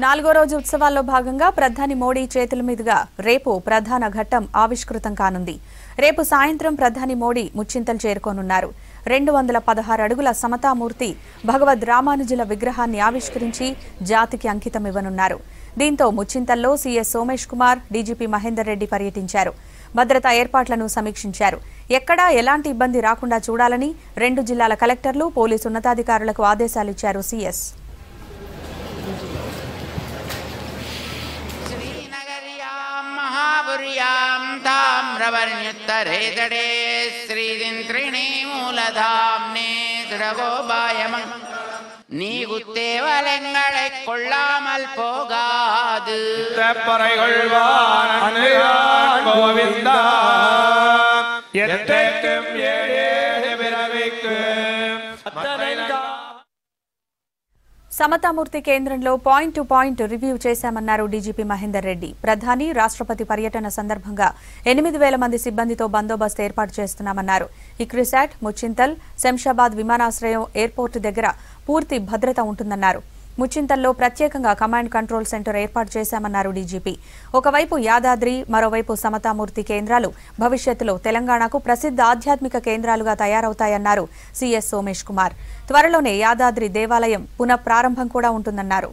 నాలుగో రోజు ఉత్సవాల్లో భాగంగా ప్రధాని మోడీ చేతుల మీదుగా రేపు ప్రధాన ఘట్టం ఆవిష్కృతం కానుంది రేపు సాయంత్రం ప్రధాని మోడీ ముచ్చింతలు చేరుకోనున్నారు రెండు వందల పదహారు అడుగుల సమతామూర్తి భగవద్ రామానుజుల విగ్రహాన్ని ఆవిష్కరించి జాతికి అంకితం ఇవ్వనున్నారు దీంతో ముచ్చింతల్లో సీఎస్ సోమేష్ కుమార్ డీజీపీ మహేందర్ రెడ్డి పర్యటించారు భద్రతా ఏర్పాట్లను సమీక్షించారు ఎక్కడా ఎలాంటి ఇబ్బంది రాకుండా చూడాలని రెండు జిల్లాల కలెక్టర్లు పోలీసు ఉన్నతాధికారులకు ఆదేశాలిచ్చారు సీఎస్ श्रीनगर्यां महापुर्यां ताम्रवर्ण्युत्तरे तटे श्रीदिन्त्रिणी मूलधाम्ने ദൃഢഗോപായമം നീ കുത്തേവലങ്ങളെ കൊള്ളാമൽ പോകാത് பறைகொள்வான் அன்னையான் கோவிந்தா எத்தேக்கும் ஏழேழு பிறவிக்கு அத்தனைந்தா సమతామూర్తి కేంద్రంలో పాయింట్ టు పాయింట్ రివ్యూ చేశామన్నారు డీజీపీ మహేందర్ రెడ్డి ప్రధాని రాష్ట్రపతి పర్యటన సందర్భంగా ఎనిమిది వేల మంది సిబ్బందితో బందోబస్తు ఏర్పాటు చేస్తున్నామన్నారు ఇక్రిసాట్ ముచ్చింతల్ శంషాబాద్ విమానాశ్రయం ఎయిర్పోర్టు దగ్గర పూర్తి భద్రత ఉంటుందన్నారు ముచ్చింతల్లో ప్రత్యేకంగా కమాండ్ కంట్రోల్ సెంటర్ ఏర్పాటు చేశామన్నారు డీజీపీ ఒకవైపు యాదాద్రి మరోవైపు సమతామూర్తి కేంద్రాలు భవిష్యత్తులో తెలంగాణకు ప్రసిద్ధ ఆధ్యాత్మిక కేంద్రాలుగా తయారవుతాయన్నారు సీఎస్ సోమేష్ కుమార్ త్వరలోనే యాదాద్రి దేవాలయం పునఃప్రారంభం కూడా ఉంటుందన్నారు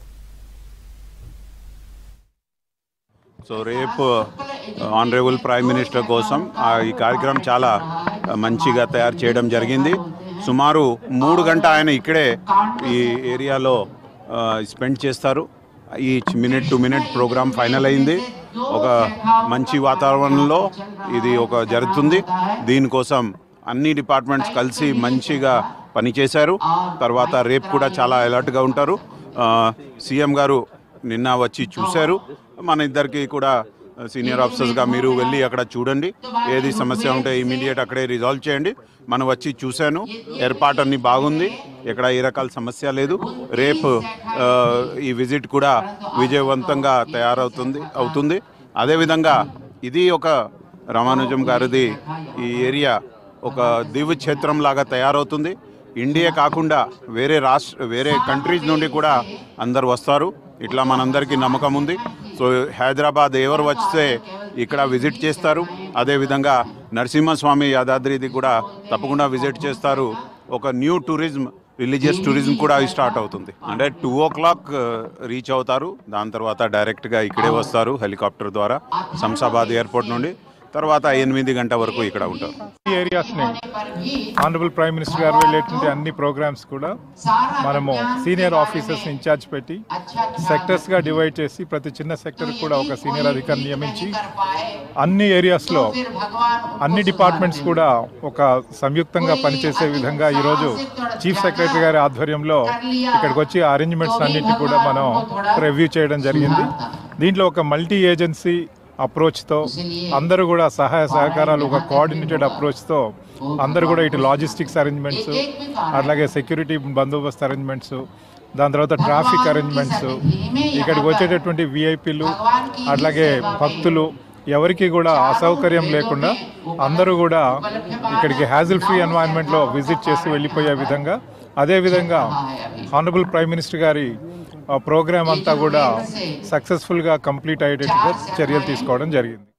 సో రేపు ఆనరేబుల్ ప్రైమ్ మినిస్టర్ కోసం ఆ ఈ కార్యక్రమం చాలా మంచిగా తయారు చేయడం జరిగింది సుమారు మూడు గంట ఆయన ఇక్కడే ఈ ఏరియాలో స్పెండ్ చేస్తారు each minute to minute programme final అయింది ఒక మంచి వాతావరణంలో ఇది ఒక జరుగుతుంది దీనికోసం అన్ని డిపార్ట్మెంట్స్ కలిసి మంచిగా పనిచేశారు తర్వాత రేపు కూడా చాలా అలర్ట్గా ఉంటారు ఆ, సీఎం గారు నిన్న వచ్చి చూశారు మన ఇద్దరికి కూడా సీనియర్ ఆఫీసర్స్గా మీరు వెళ్ళి అక్కడ చూడండి ఏది సమస్య ఉంటే ఇమీడియట్ అక్కడే రిజాల్వ్ చేయండి మనం వచ్చి చూశాను ఏర్పాటు అన్ని బాగుంది ఎక్కడ ఏ రకాల సమస్య లేదు రేపు ఆ, ఈ విజిట్ కూడా విజయవంతంగా తయారవుతుంది అవుతుంది అదేవిధంగా ఇది ఒక రామానుజం గారిది ఈ ఏరియా ఒక దివ్య క్షేత్రం లాగా తయారవుతుంది ఇండియా కాకుండా వేరే రాష్ట్ర వేరే కంట్రీస్ నుండి కూడా అందరు వస్తారు ఇట్లా మనందరికీ నమ్మకం ఉంది సో హైదరాబాద్ ఎవరు వస్తే ఇక్కడ విజిట్ చేస్తారు అదేవిధంగా నరసింహస్వామి యాదాద్రిది కూడా తప్పకుండా విజిట్ చేస్తారు ఒక న్యూ టూరిజం రిలీజియస్ టూరిజం కూడా స్టార్ట్ అవుతుంది అంటే టూ ఓ క్లాక్ రీచ్ అవుతారు దాని తర్వాత డైరెక్ట్గా ఇక్కడే వస్తారు హెలికాప్టర్ ద్వారా శంషాబాద్ ఎయిర్పోర్ట్ నుండి తర్వాత ఎనిమిది గంట వరకు ఇక్కడ ఉంటారు ఈ ఏరియాస్ని ఆనరబుల్ ప్రైమ్ మినిస్టర్ గారు వెళ్ళేటువంటి అన్ని ప్రోగ్రామ్స్ కూడా మనము సీనియర్ ఆఫీసర్స్ ఇన్ఛార్జ్ పెట్టి సెక్టర్స్గా డివైడ్ చేసి ప్రతి చిన్న సెక్టర్ కూడా ఒక సీనియర్ అధికారిని నియమించి అన్ని ఏరియాస్లో అన్ని డిపార్ట్మెంట్స్ కూడా ఒక సంయుక్తంగా పనిచేసే విధంగా ఈరోజు చీఫ్ సెక్రటరీ గారి ఆధ్వర్యంలో ఇక్కడికి వచ్చి అరేంజ్మెంట్స్ అన్నింటినీ కూడా మనం రివ్యూ చేయడం జరిగింది దీంట్లో ఒక మల్టీ ఏజెన్సీ అప్రోచ్తో అందరూ కూడా సహాయ సహకారాలు ఒక కోఆర్డినేటెడ్ అప్రోచ్తో అందరూ కూడా ఇటు లాజిస్టిక్స్ అరేంజ్మెంట్స్ అట్లాగే సెక్యూరిటీ బందోబస్తు అరేంజ్మెంట్స్ దాని తర్వాత ట్రాఫిక్ అరేంజ్మెంట్స్ ఇక్కడికి వచ్చేటటువంటి విఐపీలు అట్లాగే భక్తులు ఎవరికి కూడా అసౌకర్యం లేకుండా అందరూ కూడా ఇక్కడికి హ్యాజిల్ ఫ్రీ ఎన్వైరన్మెంట్లో విజిట్ చేసి వెళ్ళిపోయే విధంగా అదేవిధంగా ఆనరబుల్ ప్రైమ్ మినిస్టర్ గారి ఆ ప్రోగ్రామ్ అంతా కూడా సక్సెస్ఫుల్గా కంప్లీట్ అయ్యేటట్టుగా చర్యలు తీసుకోవడం జరిగింది